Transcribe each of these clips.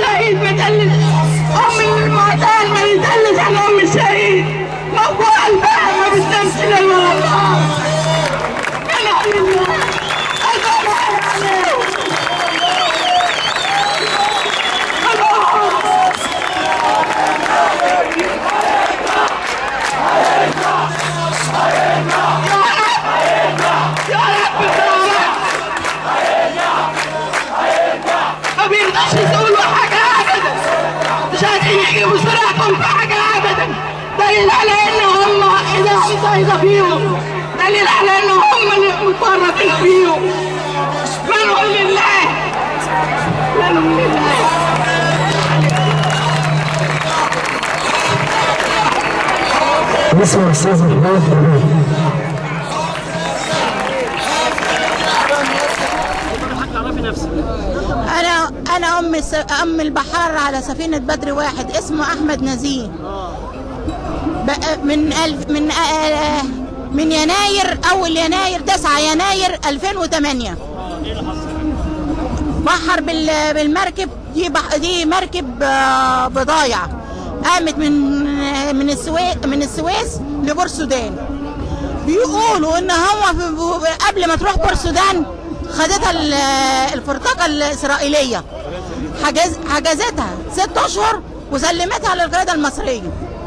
الشهيد بيدلس ام المعتال ما يدلس عن ام الشهيد موضوع الباقي ما بتنامش ليل ولا نهار انا لله الله عليه يا رب ما بيرضاش يسووا حاجة أبدا مش عايزين يجيبوا صراحهم في حاجة أبدا دليل على إن هم إذا صايدة فيهم دليل على إن هم اللي متورطين فيهم منهم لله منهم لله بسم الاستاذ محمود حبيب انا انا ام الس... ام البحار على سفينه بدر واحد اسمه احمد نزيه بقى من الف من آه من يناير اول يناير 9 يناير 2008 بحر بال... بالمركب دي بح... دي مركب آه، بضايع قامت من من السويس من السويس لبور السودان بيقولوا ان هو في- قبل ما تروح بور السودان خدتها ال- الفرتقه الاسرائيليه حجز حجزتها ست اشهر وسلمتها للقياده المصريه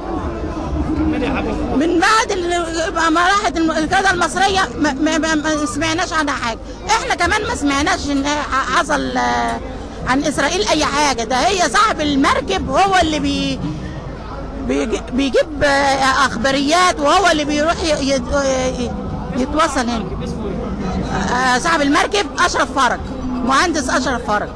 من بعد ال- ما راحت الم- القياده المصريه ما, ما, ما, ما سمعناش عنها حاجه احنا كمان ما سمعناش ان ح- حصل آه، عن اسرائيل اي حاجه ده هي صاحب المركب هو اللي بي بيجي- بيجيب آه، اخباريات وهو اللي بيروح ي- ي- يتوصل هنا آه، صاحب المركب اشرف فرج مهندس اشرف فرج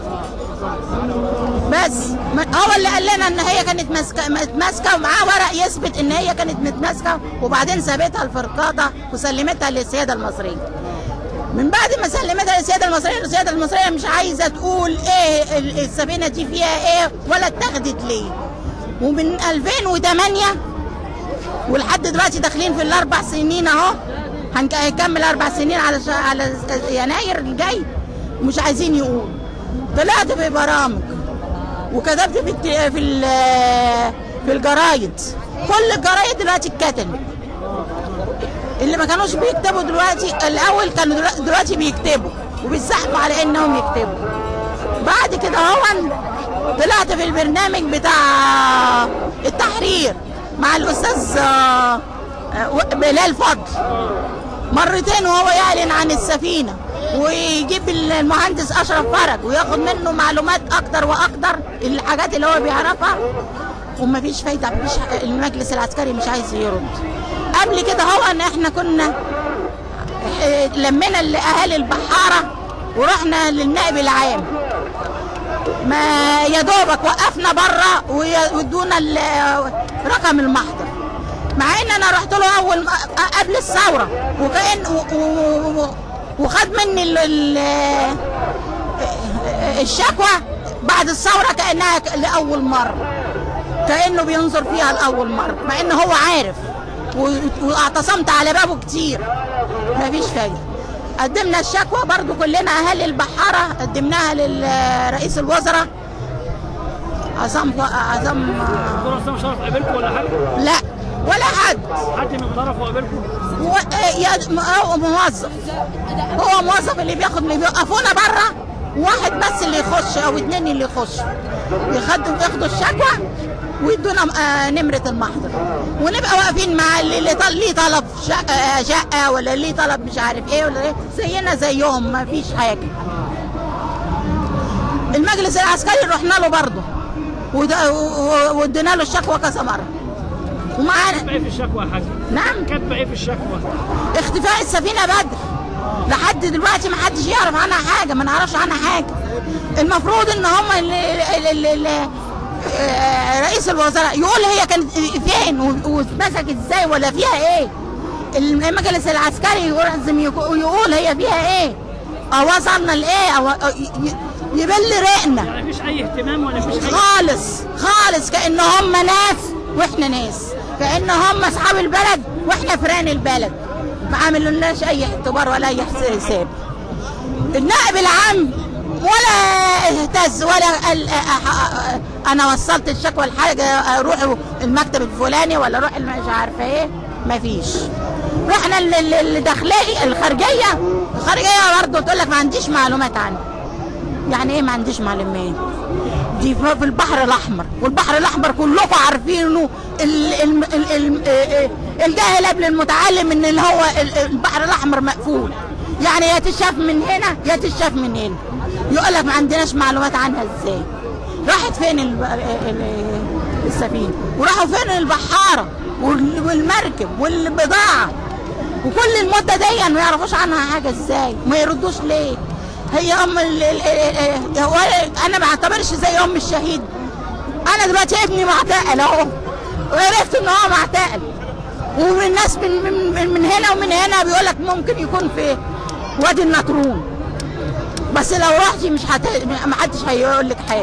بس ما- هو اللي قال لنا ان هي كانت ماسكه متماسكه ومعاه ورق يثبت ان هي كانت متماسكه وبعدين سابتها الفرقاطه وسلمتها للسياده المصريه من بعد ما سلمتها للسياده المصريه السياده المصريه مش عايزه تقول ايه ال- السفينه دي فيها ايه ولا اتاخدت ليه ومن 2008 ولحد دلوقتي داخلين في الاربع سنين اهو هنك- هنكمل اربع سنين على شا... على يناير الجاي مش عايزين يقول طلعت في برامج وكتبت في الت... في ال... في الجرايد كل الجرايد دلوقتي اتكتبت اللي ما كانوش بيكتبوا دلوقتي الاول كانوا دلوقتي, دلوقتي بيكتبوا وبيسحبوا على انهم يكتبوا بعد كده هو طلعت في البرنامج بتاع التحرير مع الاستاذ آه، آه، بلال فضل مرتين وهو يعلن عن السفينه ويجيب المهندس اشرف فرج وياخد منه معلومات اكتر واكتر الحاجات اللي هو بيعرفها ومفيش فايده مفيش المجلس العسكري مش عايز يرد قبل كده هو ان احنا كنا اه، لمينا الاهالي البحاره ورحنا للنائب العام ما يا دوبك وقفنا بره ويدونا ال- رقم المحضر مع ان انا رحت له اول ما- قبل الثوره وكان و- و- و- وخد مني ال- ال- الشكوى بعد الثوره كانها ك- لاول مره كانه بينظر فيها لاول مره مع ان هو عارف و- واعتصمت على بابه كتير مفيش فايده قدمنا الشكوى برضو كلنا اهالي البحاره قدمناها لرئيس الوزراء عصام ف- عصام دكتور عصام شرف قابلكم ولا حاجه؟ لا ولا حد حد من طرفه قابلكم؟ هو يا- م- هو موظف هو موظف اللي بياخد اللي بيوقفونا بره واحد بس اللي يخش او اتنين اللي يخشوا ياخدوا ياخدوا الشكوى ويدونا آه، نمرة المحضر ونبقى واقفين مع اللي اللي طل- ليه طلب شقة, آه، شقة ولا ليه طلب مش عارف ايه ولا ايه زينا زيهم ما فيش حاجة المجلس العسكري رحنا له برضه وده- و- و- وادينا له الشكوى كذا مرة ومعانا كاتبه ايه في الشكوى يا حاج؟ نعم كاتبه ايه في الشكوى؟ اختفاء السفينه بدر لحد دلوقتي ما حدش يعرف عنها حاجه ما نعرفش عنها حاجه المفروض ان هم اللي اللي اللي اللي آه، رئيس الوزراء يقول هي كانت فين و- واتمسكت ازاي ولا فيها ايه المجلس العسكري لازم يقو- يقول هي فيها ايه او وصلنا لايه او أو ي- ي- يبل رقنا يعني مفيش اي اهتمام ولا مفيش اي خالص خالص كأن هم ناس واحنا ناس كأن هم اصحاب البلد واحنا فران البلد ما عملولناش اي اعتبار ولا اي حساب النائب العام ولا اهتز ولا قال آه، آه، انا وصلت الشكوى لحاجه روحوا المكتب الفلاني ولا روح مش عارفه ايه مفيش رحنا ال- ال- الداخليه الخارجيه الخارجيه برضه تقول لك ما عنديش معلومات عنه يعني ايه ما عنديش معلومات دي في في البحر الاحمر والبحر الاحمر كلكم عارفينه ال- ال- ال- ال- ال- الجاهل قبل المتعلم ان اللي هو ال- البحر الاحمر مقفول يعني يا تشاف من هنا يا تشاف من هنا يقول لك ما عندناش معلومات عنها ازاي راحت فين ال- ال- السفينه وراحوا فين البحاره وال- والمركب والبضاعه وكل المده دي ما يعرفوش عنها حاجه ازاي ما يردوش ليه هي ام ال ال ال هو انا ما بعتبرش زي ام الشهيد انا دلوقتي ابني معتقل اهو وعرفت ان هو معتقل ومن الناس من, من, من, من هنا ومن هنا بيقول لك ممكن يكون في وادي النطرون بس لو رحتي مش هت... ما حدش هيقول لك حاجه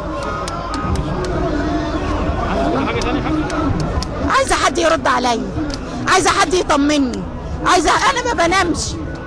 عندك حاجه ثانيه حاجه عايزه حد يرد عليا عايزه حد يطمني عايزه انا ما بنامش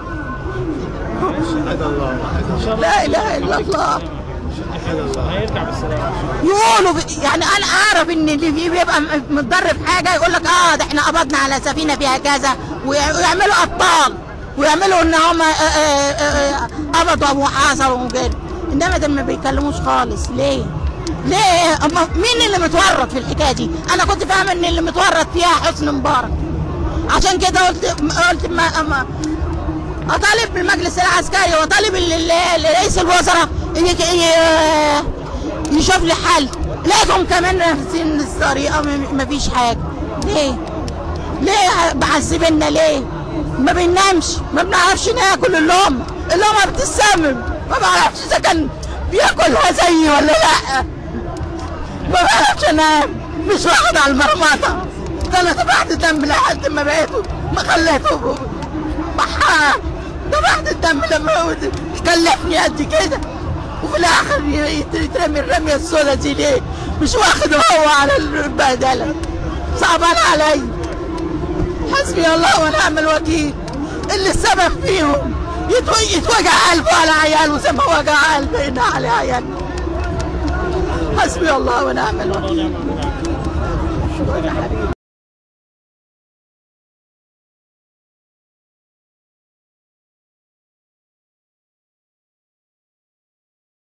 لا اله الا الله هيرجع بالسلامه يقولوا ب- يعني انا اعرف ان اللي بي- بيبقى م- متدرب حاجه يقول لك اه ده احنا قبضنا على سفينه فيها كذا ويع- ويعملوا ابطال ويعملوا ان هم قبضوا وحاصروا وكده انما ده ما بيتكلموش خالص ليه؟ ليه؟ أما مين اللي متورط في الحكايه دي؟ انا كنت فاهمه ان اللي متورط فيها حسني مبارك عشان كده قلت قلت ما ما اطالب بالمجلس العسكري واطالب ال- ال- رئيس الوزراء ي- ي- يشوف لي حل لقيتهم كمان نفسين الطريقه م- مفيش حاجه ليه؟ ليه معذبيننا ليه؟ ما بننامش ما بنعرفش ناكل اللقمه اللقمه بتسمم ما بعرفش اذا كان بياكلها زيي ولا لا ما بعرفش انام مش واخد على المرمطه ده انا دفعت دم لحد ما بقيته ما خليته بحار دفعت الدم لما هو كلفني قد كده وفي الاخر ي- يترمي الرميه السوداء دي ليه؟ مش واخد هو على البهدله صعبان علي حسبي الله ونعم الوكيل اللي السبب فيهم يتو- يتوجع قلبه على عياله زي ما وجع قلبنا على عيالنا حسبي الله ونعم الوكيل الله ونعم الوكيل